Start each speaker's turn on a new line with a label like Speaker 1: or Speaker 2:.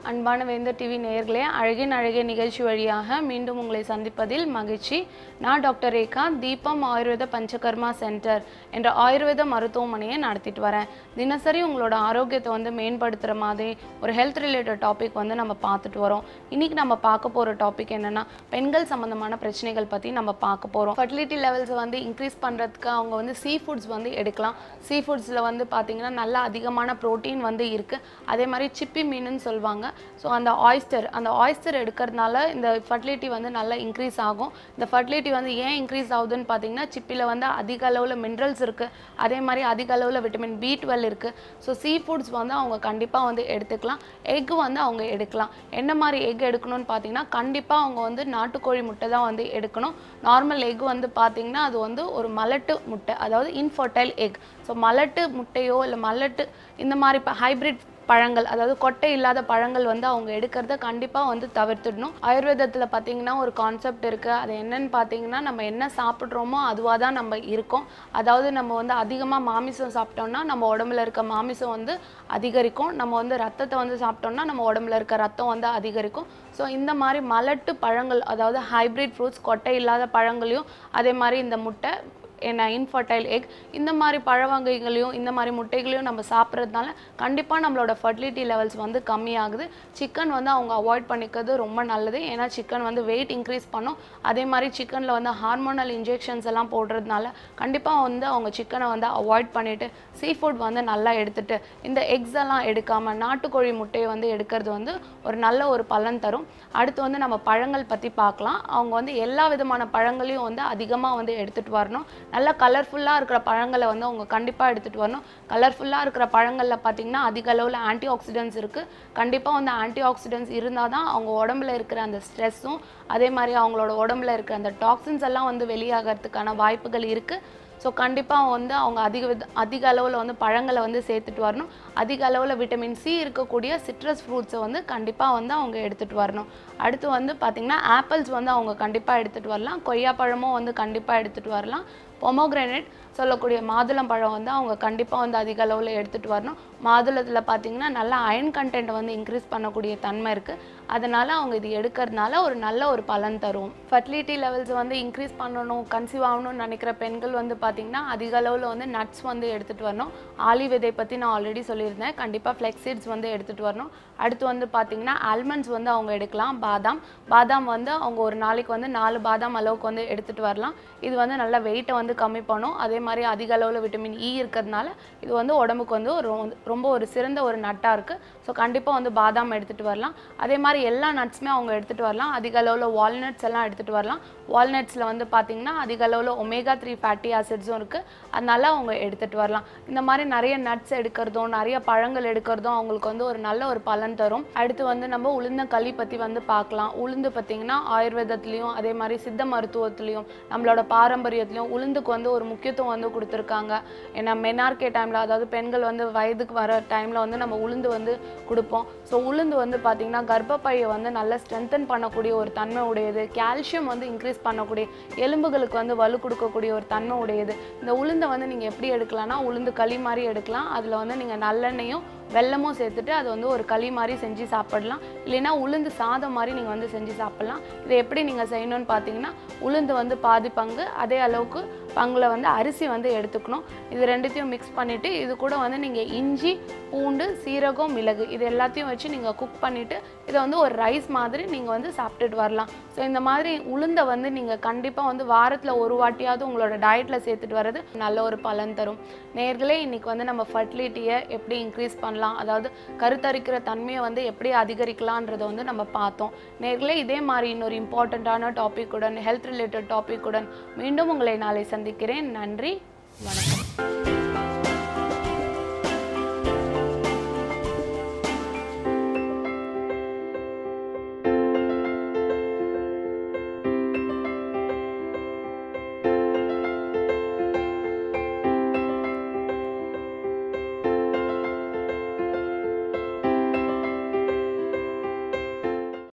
Speaker 1: அன்பான வேந்தர் டிவி நேயர்களே அழகின் அழகிய நிகழ்ச்சி வழியாக மீண்டும் உங்களை சந்திப்பதில் மகிழ்ச்சி நான் டாக்டர் ரேகா தீபம் ஆயுர்வேத பஞ்சகர்மா சென்டர் என்ற ஆயுர்வேத மருத்துவமனையை நடத்திட்டு வரேன் தினசரி உங்களோட ஆரோக்கியத்தை வந்து மேம்படுத்துகிற மாதிரி ஒரு ஹெல்த் ரிலேட்டட் டாபிக் வந்து நம்ம பார்த்துட்டு வரோம் இன்னைக்கு நம்ம பார்க்க போகிற டாபிக் என்னன்னா பெண்கள் சம்மந்தமான பிரச்சனைகள் பற்றி நம்ம பார்க்க போகிறோம் ஃபர்டிலிட்டி லெவல்ஸை வந்து இன்க்ரீஸ் பண்ணுறதுக்கு அவங்க வந்து சீ ஃபுட்ஸ் வந்து எடுக்கலாம் சீ ஃபுட்ஸில் வந்து பார்த்தீங்கன்னா நல்ல அதிகமான ப்ரோட்டீன் வந்து இருக்குது அதே மாதிரி சிப்பி மீனுன்னு சொல்லுவாங்க ஸோ அந்த ஆயிஸ்டர் அந்த ஆயிஸ்டர் எடுக்கிறதுனால இந்த ஃபர்டிலிட்டி வந்து நல்லா இன்க்ரீஸ் ஆகும் இந்த ஃபர்டிலிட்டி வந்து ஏன் இன்க்ரீஸ் ஆகுதுன்னு பார்த்தீங்கன்னா சிப்பியில் வந்து அதிக அளவில் மினரல்ஸ் இருக்குது அதே மாதிரி அதிக அளவில் விட்டமின் பி டுவெல் இருக்குது ஸோ சீ ஃபுட்ஸ் வந்து அவங்க கண்டிப்பாக வந்து எடுத்துக்கலாம் எக் வந்து அவங்க எடுக்கலாம் என்ன மாதிரி எக் எடுக்கணும்னு பார்த்தீங்கன்னா கண்டிப்பாக அவங்க வந்து நாட்டுக்கோழி முட்டை தான் வந்து எடுக்கணும் நார்மல் எக் வந்து பார்த்தீங்கன்னா அது வந்து ஒரு மலட்டு முட்டை அதாவது இன்ஃபர்டைல் எக் ஸோ மலட்டு முட்டையோ இல்லை மலட்டு இந்த மாதிரி இப்போ ஹைப்ரிட் பழங்கள் அதாவது கொட்டை இல்லாத பழங்கள் வந்து அவங்க எடுக்கிறத கண்டிப்பாக வந்து தவிர்த்துடணும் ஆயுர்வேதத்தில் பார்த்தீங்கன்னா ஒரு கான்செப்ட் இருக்குது அது என்னன்னு பார்த்தீங்கன்னா நம்ம என்ன சாப்பிட்றோமோ அதுவாக தான் நம்ம இருக்கோம் அதாவது நம்ம வந்து அதிகமாக மாமிசம் சாப்பிட்டோம்னா நம்ம உடம்புல இருக்க மாமிசம் வந்து அதிகரிக்கும் நம்ம வந்து ரத்தத்தை வந்து சாப்பிட்டோம்னா நம்ம உடம்புல இருக்க ரத்தம் வந்து அதிகரிக்கும் ஸோ இந்த மாதிரி மலட்டு பழங்கள் அதாவது ஹைப்ரிட் ஃப்ரூட்ஸ் கொட்டை இல்லாத பழங்களையும் அதே மாதிரி இந்த முட்டை என்ன இன்ஃபர்டைல் எக் இந்த மாதிரி பழ வகைகளையும் இந்த மாதிரி முட்டைகளையும் நம்ம சாப்பிட்றதுனால கண்டிப்பாக நம்மளோட ஃபர்டிலிட்டி லெவல்ஸ் வந்து கம்மியாகுது சிக்கன் வந்து அவங்க அவாய்ட் பண்ணிக்கிறது ரொம்ப நல்லது ஏன்னா சிக்கன் வந்து வெயிட் இன்க்ரீஸ் பண்ணும் அதே மாதிரி சிக்கனில் வந்து ஹார்மோனல் இன்ஜெக்ஷன்ஸ் எல்லாம் போடுறதுனால கண்டிப்பாக வந்து அவங்க சிக்கனை வந்து அவாய்ட் பண்ணிவிட்டு சீ ஃபுட் வந்து நல்லா எடுத்துட்டு இந்த எக்ஸ் எல்லாம் எடுக்காமல் நாட்டுக்கோழி முட்டையை வந்து எடுக்கிறது வந்து ஒரு நல்ல ஒரு பலன் தரும் அடுத்து வந்து நம்ம பழங்கள் பற்றி பார்க்கலாம் அவங்க வந்து எல்லா விதமான பழங்களையும் வந்து அதிகமாக வந்து எடுத்துகிட்டு வரணும் நல்லா கலர்ஃபுல்லாக இருக்கிற பழங்களை வந்து அவங்க கண்டிப்பாக எடுத்துகிட்டு வரணும் கலர்ஃபுல்லாக இருக்கிற பழங்களில் பார்த்தீங்கன்னா அதிக அளவில் ஆன்டி ஆக்சிடென்ட்ஸ் இருக்குது கண்டிப்பாக வந்து ஆன்டி ஆக்சிடென்ட்ஸ் இருந்தால் தான் அவங்க உடம்புல இருக்கிற அந்த ஸ்ட்ரெஸ்ஸும் அதே மாதிரி அவங்களோட உடம்புல இருக்கிற அந்த டாக்ஸின்ஸ் எல்லாம் வந்து வெளியாகிறதுக்கான வாய்ப்புகள் இருக்குது ஸோ கண்டிப்பாக வந்து அவங்க அதிக வித அதிக அளவில் வந்து பழங்களை வந்து சேர்த்துட்டு வரணும் அதிக அளவில் விட்டமின் சி இருக்கக்கூடிய சிட்ரஸ் ஃப்ரூட்ஸை வந்து கண்டிப்பாக வந்து அவங்க எடுத்துகிட்டு வரணும் அடுத்து வந்து பார்த்திங்கன்னா ஆப்பிள்ஸ் வந்து அவங்க கண்டிப்பாக எடுத்துகிட்டு வரலாம் கொய்யாப்பழமும் வந்து கண்டிப்பாக எடுத்துகிட்டு வரலாம் பொமோக்ரானேட் சொல்லக்கூடிய மாதுளம் பழம் வந்து அவங்க கண்டிப்பாக வந்து அதிக அளவில் எடுத்துகிட்டு வரணும் மாதுளத்தில் பார்த்தீங்கன்னா நல்ல அயன் கண்டென்ட் வந்து இன்க்ரீஸ் பண்ணக்கூடிய தன்மை இருக்குது அதனால் அவங்க இது எடுக்கிறதுனால ஒரு நல்ல ஒரு பலன் தரும் ஃபர்டிலிட்டி லெவல்ஸ் வந்து இன்க்ரீஸ் பண்ணணும் கன்சீவ் ஆகணும்னு நினைக்கிற பெண்கள் வந்து பார்த்திங்கன்னா அதிக அளவில் வந்து நட்ஸ் வந்து எடுத்துகிட்டு வரணும் ஆலி விதை பற்றி நான் ஆல்ரெடி சொல்லியிருந்தேன் கண்டிப்பாக ஃப்ளெக்ஸீட்ஸ் வந்து எடுத்துகிட்டு வரணும் அடுத்து வந்து பார்த்திங்கன்னா ஆல்மண்ட்ஸ் வந்து அவங்க எடுக்கலாம் பாதாம் பாதாம் வந்து அவங்க ஒரு நாளைக்கு வந்து நாலு பாதாம் அளவுக்கு வந்து எடுத்துகிட்டு வரலாம் இது வந்து நல்ல வெயிட்டை வந்து கம்மி பண்ணும் அதே மாதிரி அதிக அளவில் விட்டமின் இ இருக்கிறதுனால இது வந்து உடம்புக்கு வந்து ஒரு ரொம்ப ஒரு சிறந்த ஒரு நட்டாக இருக்குது ஸோ கண்டிப்பாக வந்து பாதாம் எடுத்துகிட்டு வரலாம் அதே மாதிரி எல்லா நட்ஸுமே அவங்க எடுத்துகிட்டு வரலாம் அதிக அளவில் வால்நட்ஸ் எல்லாம் எடுத்துகிட்டு வரலாம் வால்நட்ஸில் வந்து பார்த்திங்கன்னா அதிக அளவில் ஒமேகா த்ரீ ஃபேட்டி ஆசிட்ஸும் இருக்குது அதனால அவங்க எடுத்துகிட்டு வரலாம் இந்த மாதிரி நிறைய நட்ஸ் எடுக்கிறதும் நிறைய பழங்கள் எடுக்கிறதும் அவங்களுக்கு வந்து ஒரு நல்ல ஒரு பலன் தரும் அடுத்து வந்து நம்ம உளுந்த களி பற்றி வந்து பார்க்கலாம் உளுந்து பார்த்திங்கன்னா ஆயுர்வேதத்துலேயும் அதே மாதிரி சித்த மருத்துவத்துலேயும் நம்மளோட பாரம்பரியத்துலேயும் உளுந்துக்கு வந்து ஒரு முக்கியத்துவம் வந்து கொடுத்துருக்காங்க ஏன்னா மெனார்கே டைமில் அதாவது பெண்கள் வந்து வயதுக்கு வர டைமில் வந்து நம்ம உளுந்து வந்து கொடுப்போம் ஸோ உளுந்து வந்து பார்த்திங்கன்னா கர்ப்பப்பையை வந்து நல்லா ஸ்ட்ரென்தன் பண்ணக்கூடிய ஒரு தன்மை உடையது கால்சியம் வந்து இன்க்ரீஸ் பண்ணக்கூடிய எலும்புகளுக்கு வந்து வலு கொடுக்கக்கூடிய ஒரு தன்மை உடையது இந்த உளுந்தை வந்து நீங்கள் எப்படி எடுக்கலாம்னா உளுந்து களி மாதிரி எடுக்கலாம் அதில் வந்து நீங்கள் நல்லெண்ணெயும் வெல்லமும் சேர்த்துட்டு அது வந்து ஒரு களி மாதிரி செஞ்சு சாப்பிடலாம் இல்லைன்னா உளுந்து சாதம் மாதிரி நீங்கள் வந்து செஞ்சு சாப்பிடலாம் இதை எப்படி நீங்கள் செய்யணும்னு பார்த்தீங்கன்னா உளுந்து வந்து பாதி பங்கு அதே அளவுக்கு பங்கில் வந்து அரிசி வந்து எடுத்துக்கணும் இது ரெண்டுத்தையும் மிக்ஸ் பண்ணிவிட்டு இது கூட வந்து நீங்கள் இஞ்சி பூண்டு சீரகம் மிளகு இது எல்லாத்தையும் வச்சு நீங்கள் குக் பண்ணிவிட்டு இதை வந்து ஒரு ரைஸ் மாதிரி நீங்கள் வந்து சாப்பிட்டுட்டு வரலாம் ஸோ இந்த மாதிரி உளுந்தை வந்து நீங்கள் கண்டிப்பாக வந்து வாரத்தில் ஒரு வாட்டியாவது உங்களோட டயட்டில் சேர்த்துட்டு வர்றது நல்ல ஒரு பலன் தரும் நேர்களே இன்றைக்கி வந்து நம்ம ஃபர்டிலிட்டியை எப்படி இன்க்ரீஸ் பண்ணலாம் அதாவது கருத்தரிக்கிற தன்மையை வந்து எப்படி அதிகரிக்கலான்றதை வந்து நம்ம பார்த்தோம் நேர்களே இதே மாதிரி இன்னொரு இம்பார்ட்டண்ட்டான டாப்பிக்குடன் ஹெல்த் ரிலேட்டட் டாப்பிக்குடன் மீண்டும் உங்களை நாளை சந்திக்கிறேன் நன்றி வணக்கம்